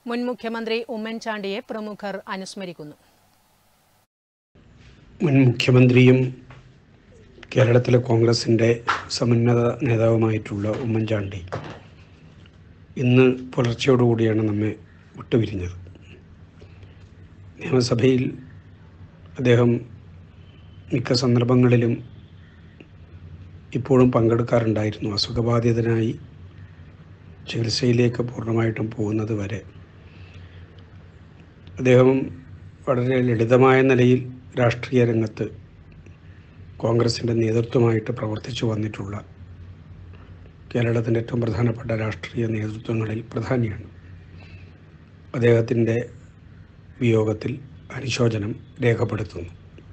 മുൻ മുഖ്യമന്ത്രി ഉമ്മൻചാണ്ടിയെ പ്രമുഖർ അനുസ്മരിക്കുന്നു മുൻ മുഖ്യമന്ത്രിയും കേരളത്തിലെ കോൺഗ്രസിൻ്റെ സമുന്നത നേതാവുമായിട്ടുള്ള ഉമ്മൻചാണ്ടി ഇന്ന് പുലർച്ചയോടുകൂടിയാണ് നമ്മെ വിട്ടുപിരിഞ്ഞത് നിയമസഭയിൽ അദ്ദേഹം മിക്ക സന്ദർഭങ്ങളിലും ഇപ്പോഴും പങ്കെടുക്കാറുണ്ടായിരുന്നു അസുഖബാധിതനായി ചികിത്സയിലേക്ക് പൂർണ്ണമായിട്ടും പോകുന്നത് വരെ അദ്ദേഹം വളരെ ലളിതമായ നിലയിൽ രാഷ്ട്രീയ രംഗത്ത് കോൺഗ്രസിൻ്റെ നേതൃത്വമായിട്ട് പ്രവർത്തിച്ചു വന്നിട്ടുള്ള കേരളത്തിൻ്റെ ഏറ്റവും പ്രധാനപ്പെട്ട രാഷ്ട്രീയ നേതൃത്വങ്ങളിൽ പ്രധാനിയാണ് അദ്ദേഹത്തിൻ്റെ വിയോഗത്തിൽ അനുശോചനം രേഖപ്പെടുത്തുന്നു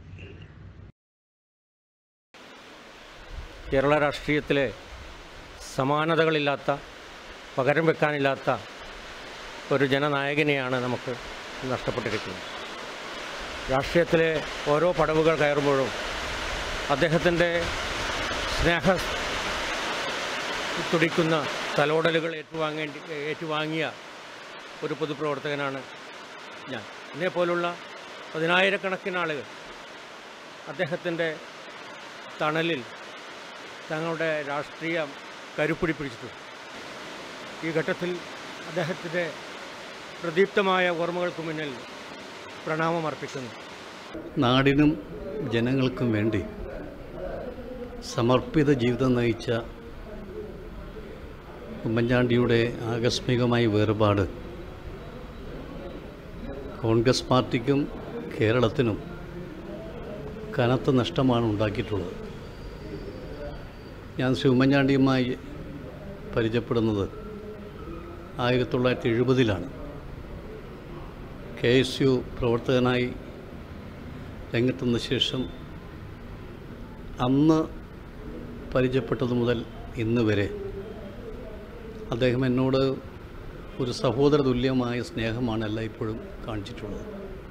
കേരള രാഷ്ട്രീയത്തിലെ സമാനതകളില്ലാത്ത പകരം വെക്കാനില്ലാത്ത ഒരു ജനനായകനെയാണ് നമുക്ക് നഷ്ടപ്പെട്ടിരിക്കുന്നത് രാഷ്ട്രീയത്തിലെ ഓരോ പടവുകൾ കയറുമ്പോഴും അദ്ദേഹത്തിൻ്റെ സ്നേഹ തുടിക്കുന്ന തലോടലുകൾ ഏറ്റുവാങ്ങേണ്ടി ഏറ്റുവാങ്ങിയ ഒരു പൊതുപ്രവർത്തകനാണ് ഞാൻ എന്നെപ്പോലുള്ള പതിനായിരക്കണക്കിന് ആളുകൾ അദ്ദേഹത്തിൻ്റെ തണലിൽ തങ്ങളുടെ രാഷ്ട്രീയ കരുപ്പിടി പിടിച്ചിട്ടുണ്ട് ഈ ഘട്ടത്തിൽ അദ്ദേഹത്തിൻ്റെ പ്രദീപ്തമായ ഓർമ്മകൾക്ക് മുന്നിൽ പ്രണാമം അർപ്പിക്കുന്നു നാടിനും ജനങ്ങൾക്കും വേണ്ടി സമർപ്പിത ജീവിതം നയിച്ച ഉമ്മൻചാണ്ടിയുടെ ആകസ്മികമായ വേർപാട് കോൺഗ്രസ് പാർട്ടിക്കും കേരളത്തിനും കനത്ത നഷ്ടമാണ് ഉണ്ടാക്കിയിട്ടുള്ളത് ഞാൻ ശ്രീ ഉമ്മൻചാണ്ടിയുമായി പരിചയപ്പെടുന്നത് ആയിരത്തി തൊള്ളായിരത്തി എഴുപതിലാണ് കെ എസ് യു പ്രവർത്തകനായി രംഗത്തുന്ന ശേഷം അന്ന് പരിചയപ്പെട്ടത് മുതൽ ഇന്ന് വരെ അദ്ദേഹം എന്നോട് ഒരു സഹോദര തുല്യമായ സ്നേഹമാണ് എല്ലായ്പ്പോഴും കാണിച്ചിട്ടുള്ളത്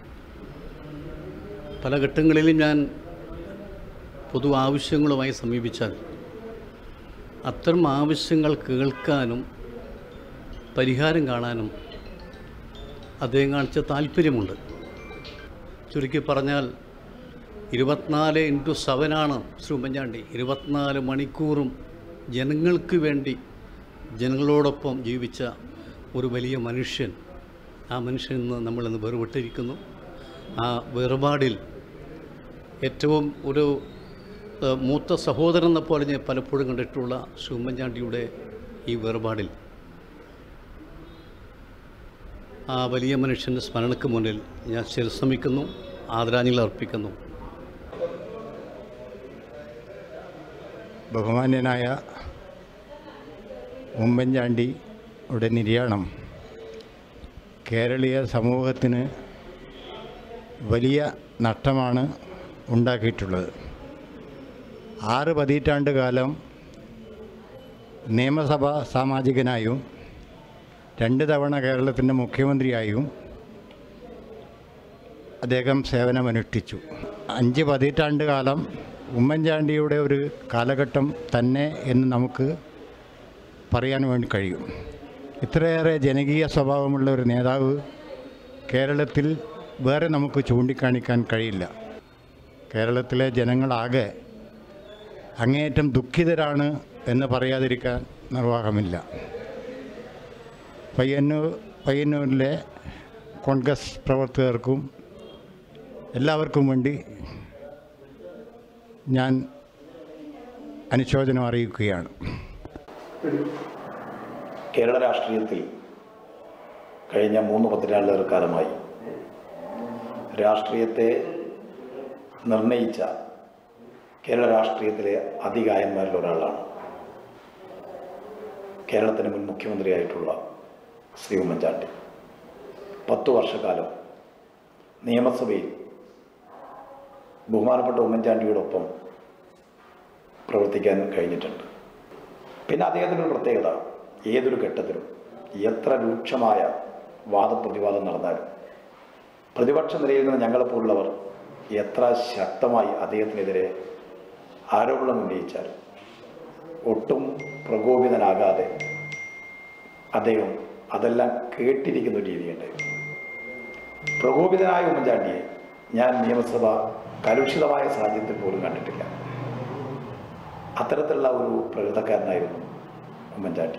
പല ഘട്ടങ്ങളിലും ഞാൻ പൊതു ആവശ്യങ്ങളുമായി സമീപിച്ചാൽ അത്തരം ആവശ്യങ്ങൾ കേൾക്കാനും പരിഹാരം കാണാനും അദ്ദേഹം കാണിച്ച താല്പര്യമുണ്ട് ചുരുക്കി പറഞ്ഞാൽ ഇരുപത്തിനാല് ഇൻറ്റു സെവനാണ് ശ്രീ ഉമ്മൻചാണ്ടി ഇരുപത്തിനാല് മണിക്കൂറും ജനങ്ങൾക്ക് വേണ്ടി ജനങ്ങളോടൊപ്പം ജീവിച്ച ഒരു വലിയ മനുഷ്യൻ ആ മനുഷ്യൻ ഇന്ന് നമ്മളിന്ന് വേർപെട്ടിരിക്കുന്നു ആ വേർപാടിൽ ഏറ്റവും ഒരു ഏഹ്, മൂത്ത സഹോദരൻ എന്ന പോലെ ഞാൻ പലപ്പോഴും കണ്ടിട്ടുള്ള ശ്രീ ഉമ്മൻചാണ്ടിയുടെ ഈ വേർപാടിൽ ആ വലിയ മനുഷ്യൻ്റെ സ്മരണയ്ക്ക് മുന്നിൽ ഞാൻ ശിരശ്രമിക്കുന്നു ആദരാഞ്ജലി അർപ്പിക്കുന്നു ബഹുമാന്യനായ ഉമ്മൻചാണ്ടിയുടെ നിര്യാണം കേരളീയ സമൂഹത്തിന് വലിയ നഷ്ടമാണ് ഉണ്ടാക്കിയിട്ടുള്ളത് ആറ് പതിറ്റാണ്ട് കാലം നിയമസഭാ സാമാജികനായും രണ്ട് തവണ കേരളത്തിൻ്റെ മുഖ്യമന്ത്രിയായും അദ്ദേഹം സേവനമനുഷ്ഠിച്ചു അഞ്ച് പതിറ്റാണ്ട് കാലം ഉമ്മൻചാണ്ടിയുടെ ഒരു കാലഘട്ടം തന്നെ എന്ന് നമുക്ക് പറയാൻ വേണ്ടി കഴിയും ഇത്രയേറെ ജനകീയ സ്വഭാവമുള്ള ഒരു നേതാവ് കേരളത്തിൽ വേറെ നമുക്ക് ചൂണ്ടിക്കാണിക്കാൻ കഴിയില്ല കേരളത്തിലെ ജനങ്ങളാകെ അങ്ങേയറ്റം ദുഃഖിതരാണ് എന്ന് പറയാതിരിക്കാൻ നിർവാഹമില്ല പയ്യന്നൂർ പയ്യന്നൂരിലെ കോൺഗ്രസ് പ്രവർത്തകർക്കും എല്ലാവർക്കും വേണ്ടി ഞാൻ അനുശോചനം അറിയിക്കുകയാണ് കേരള രാഷ്ട്രീയത്തിൽ കഴിഞ്ഞ മൂന്ന് പതിനാല് കാലമായി രാഷ്ട്രീയത്തെ നിർണയിച്ച കേരള രാഷ്ട്രീയത്തിലെ അതികായന്മാരിൽ ഒരാളാണ് കേരളത്തിന് മുൻ മുഖ്യമന്ത്രിയായിട്ടുള്ള ശ്രീ ഉമ്മൻചാണ്ടി പത്തു വർഷക്കാലം നിയമസഭയിൽ ബഹുമാനപ്പെട്ട ഉമ്മൻചാണ്ടിയോടൊപ്പം പ്രവർത്തിക്കാൻ കഴിഞ്ഞിട്ടുണ്ട് പിന്നെ അദ്ദേഹത്തിൻ്റെ ഒരു പ്രത്യേകത ഏതൊരു ഘട്ടത്തിലും എത്ര രൂക്ഷമായ വാദപ്രതിവാദം നടന്നാലും പ്രതിപക്ഷ നിലയിൽ നിന്ന് ഞങ്ങളെപ്പോലുള്ളവർ എത്ര ശക്തമായി അദ്ദേഹത്തിനെതിരെ ആരോപണം ഉന്നയിച്ചാൽ ഒട്ടും പ്രകോപിതനാകാതെ അദ്ദേഹം അതെല്ലാം കേട്ടിരിക്കുന്ന ഒരു രീതിയുണ്ടായിരുന്നു പ്രകോപിതനായ ഉമ്മൻചാണ്ടിയെ ഞാൻ നിയമസഭ കലുഷിതമായ സാഹചര്യത്തിൽ പോലും കണ്ടിട്ടില്ല അത്തരത്തിലുള്ള ഒരു പ്രകൃതക്കാരനായിരുന്നു ഉമ്മൻചാണ്ടി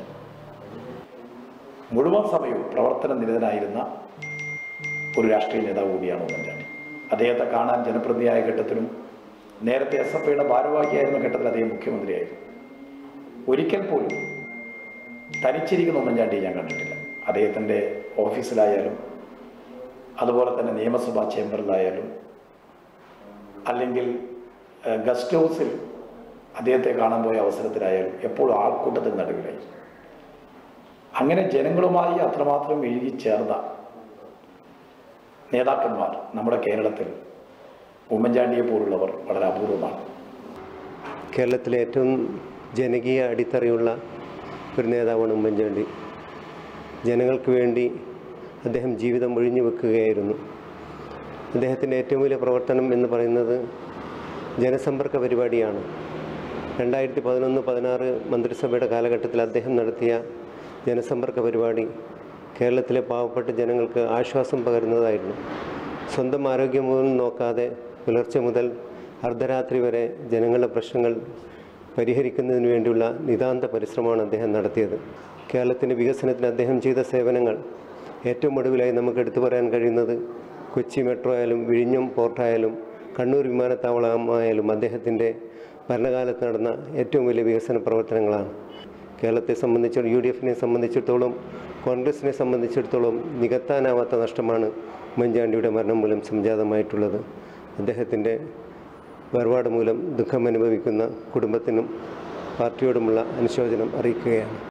മുഴുവൻ സമയവും പ്രവർത്തന നിരതനായിരുന്ന ഒരു രാഷ്ട്രീയ നേതാവ് കൂടിയാണ് ഉമ്മൻചാണ്ടി അദ്ദേഹത്തെ കാണാൻ ജനപ്രതിനിധിയായ ഘട്ടത്തിലും നേരത്തെ എസ് എഫ് ഐയുടെ ഭാരവാഹിയായിരുന്ന ഘട്ടത്തിൽ അദ്ദേഹം മുഖ്യമന്ത്രിയായിരുന്നു ഒരിക്കൽ പോലും തനിച്ചിരിക്കുന്ന ഉമ്മൻചാണ്ടിയെ ഞാൻ കണ്ടിട്ടില്ല അദ്ദേഹത്തിൻ്റെ ഓഫീസിലായാലും അതുപോലെ തന്നെ നിയമസഭാ ചേംബറിലായാലും അല്ലെങ്കിൽ ഏഹ്, ഗസ്റ്റ് ഹൗസിൽ അദ്ദേഹത്തെ കാണാൻ പോയ അവസരത്തിലായാലും എപ്പോഴും ആൾക്കൂട്ടത്തിൽ നടുവിലായി അങ്ങനെ ജനങ്ങളുമായി അത്രമാത്രം ഇഴുകിച്ചേർന്ന നേതാക്കന്മാർ നമ്മുടെ കേരളത്തിൽ ഉമ്മൻചാണ്ടിയെ പോലുള്ളവർ വളരെ അപൂർവമാണ് കേരളത്തിലെ ഏറ്റവും ജനകീയ അടിത്തറയുള്ള ഒരു നേതാവാണ് ഉമ്മൻചാണ്ടി ജനങ്ങൾക്ക് വേണ്ടി അദ്ദേഹം ജീവിതം ഒഴിഞ്ഞു വെക്കുകയായിരുന്നു അദ്ദേഹത്തിൻ്റെ ഏറ്റവും വലിയ പ്രവർത്തനം എന്ന് പറയുന്നത് ജനസമ്പർക്ക പരിപാടിയാണ് രണ്ടായിരത്തി പതിനൊന്ന് പതിനാറ് മന്ത്രിസഭയുടെ കാലഘട്ടത്തിൽ അദ്ദേഹം നടത്തിയ ജനസമ്പർക്ക പരിപാടി കേരളത്തിലെ പാവപ്പെട്ട ജനങ്ങൾക്ക് ആശ്വാസം പകരുന്നതായിരുന്നു സ്വന്തം ആരോഗ്യം പോലും നോക്കാതെ പുലർച്ചെ മുതൽ അർദ്ധരാത്രി വരെ ജനങ്ങളുടെ പ്രശ്നങ്ങൾ പരിഹരിക്കുന്നതിന് വേണ്ടിയുള്ള നിതാന്ത പരിശ്രമമാണ് അദ്ദേഹം നടത്തിയത് കേരളത്തിൻ്റെ വികസനത്തിന് അദ്ദേഹം ചെയ്ത സേവനങ്ങൾ ഏറ്റവും ഒടുവിലായി നമുക്ക് എടുത്തു പറയാൻ കഴിയുന്നത് കൊച്ചി മെട്രോ ആയാലും വിഴിഞ്ഞം പോർട്ടായാലും കണ്ണൂർ വിമാനത്താവളമായാലും അദ്ദേഹത്തിൻ്റെ ഭരണകാലത്ത് നടന്ന ഏറ്റവും വലിയ വികസന പ്രവർത്തനങ്ങളാണ് കേരളത്തെ സംബന്ധിച്ച് യു ഡി എഫിനെ സംബന്ധിച്ചിടത്തോളം കോൺഗ്രസിനെ സംബന്ധിച്ചിടത്തോളം നികത്താനാവാത്ത നഷ്ടമാണ് ഉമ്മൻചാണ്ടിയുടെ മരണം മൂലം സംജാതമായിട്ടുള്ളത് അദ്ദേഹത്തിൻ്റെ വേർപാട് മൂലം ദുഃഖം അനുഭവിക്കുന്ന കുടുംബത്തിനും പാർട്ടിയോടുമുള്ള അനുശോചനം അറിയിക്കുകയാണ്